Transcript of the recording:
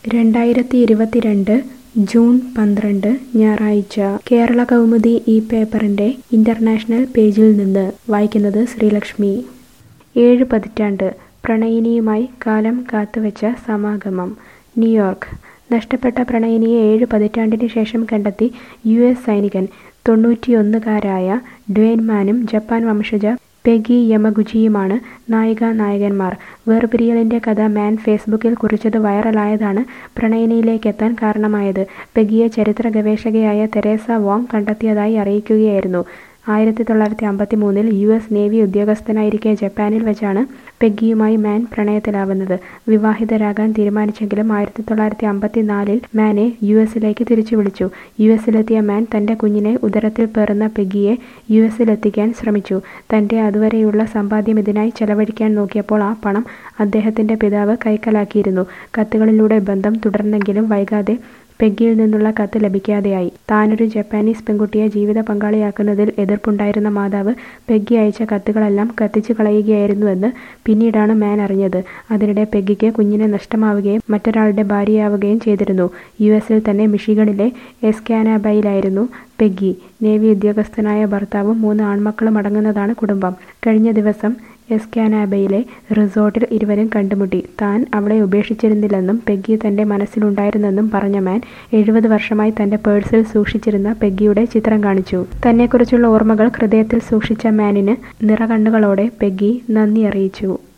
രണ്ടായിരത്തി ഇരുപത്തിരണ്ട് ജൂൺ പന്ത്രണ്ട് ഞായറാഴ്ച കേരള കൗമുദി ഈ പേപ്പറിന്റെ ഇന്റർനാഷണൽ പേജിൽ നിന്ന് വായിക്കുന്നത് ശ്രീലക്ഷ്മി ഏഴ് പതിറ്റാണ്ട് പ്രണയിനിയുമായി കാലം കാത്തുവച്ച സമാഗമം ന്യൂയോർക്ക് നഷ്ടപ്പെട്ട പ്രണയിനിയെ ഏഴ് പതിറ്റാണ്ടിന് ശേഷം കണ്ടെത്തി യു എസ് സൈനികൻ തൊണ്ണൂറ്റിയൊന്നുകാരായ ഡ്വേൻ മാനും ജപ്പാൻ വംശജ പെഗി യമഗുചിയുമാണ് നായിക നായകന്മാർ വേർപിരിയലിന്റെ കഥ മാൻ ഫേസ്ബുക്കിൽ കുറിച്ചത് വൈറലായതാണ് പ്രണയിനിയിലേക്കെത്താൻ കാരണമായത് പെഗിയെ ചരിത്ര ഗവേഷകയായ തെരേസ വോങ് കണ്ടെത്തിയതായി അറിയിക്കുകയായിരുന്നു ആയിരത്തി തൊള്ളായിരത്തി അമ്പത്തി മൂന്നിൽ യു എസ് നേവി ഉദ്യോഗസ്ഥനായിരിക്കെ ജപ്പാനിൽ വെച്ചാണ് പെഗ്ഗിയുമായി മാൻ പ്രണയത്തിലാവുന്നത് വിവാഹിതരാകാൻ തീരുമാനിച്ചെങ്കിലും ആയിരത്തി തൊള്ളായിരത്തി അമ്പത്തി നാലിൽ മാനെ യു എസിലേക്ക് തിരിച്ചു വിളിച്ചു യു എസിലെത്തിയ മാൻ തന്റെ കുഞ്ഞിനെ ഉദരത്തിൽ പേറുന്ന പെഗ്ഗിയെ യു എസിലെത്തിക്കാൻ ശ്രമിച്ചു തന്റെ അതുവരെയുള്ള സമ്പാദ്യം ഇതിനായി ചെലവഴിക്കാൻ നോക്കിയപ്പോൾ ആ പണം അദ്ദേഹത്തിന്റെ പിതാവ് കൈക്കലാക്കിയിരുന്നു കത്തുകളിലൂടെ ബന്ധം തുടർന്നെങ്കിലും വൈകാതെ പെഗ്ഗിയിൽ നിന്നുള്ള കത്ത് ലഭിക്കാതെയായി താനൊരു ജപ്പാനീസ് പെൺകുട്ടിയെ ജീവിത പങ്കാളിയാക്കുന്നതിൽ എതിർപ്പുണ്ടായിരുന്ന മാതാവ് പെഗ്ഗി അയച്ച കത്തുകളെല്ലാം കത്തിച്ചു കളയുകയായിരുന്നുവെന്ന് പിന്നീടാണ് മാൻ അറിഞ്ഞത് അതിനിടെ പെഗ്ഗിക്ക് കുഞ്ഞിനെ നഷ്ടമാവുകയും മറ്റൊരാളുടെ ഭാര്യയാവുകയും ചെയ്തിരുന്നു യു എസിൽ തന്നെ മിഷിഗണിലെ എസ്കാനാബയിലായിരുന്നു പെഗ്ഗി നേവി ഉദ്യോഗസ്ഥനായ ഭർത്താവും മൂന്ന് ആൺമക്കളും അടങ്ങുന്നതാണ് കുടുംബം കഴിഞ്ഞ ദിവസം എസ്കാനാബയിലെ റിസോർട്ടിൽ ഇരുവരും കണ്ടുമുട്ടി താൻ അവളെ ഉപേക്ഷിച്ചിരുന്നില്ലെന്നും പെഗ്ഗി തന്റെ മനസ്സിലുണ്ടായിരുന്നെന്നും പറഞ്ഞ മാൻ എഴുപത് വർഷമായി തന്റെ പേഴ്സിൽ സൂക്ഷിച്ചിരുന്ന പെഗ്ഗിയുടെ ചിത്രം കാണിച്ചു തന്നെക്കുറിച്ചുള്ള ഓർമ്മകൾ ഹൃദയത്തിൽ സൂക്ഷിച്ച മാനിന് നിറകണ്ണുകളോടെ പെഗ്ഗി നന്ദി അറിയിച്ചു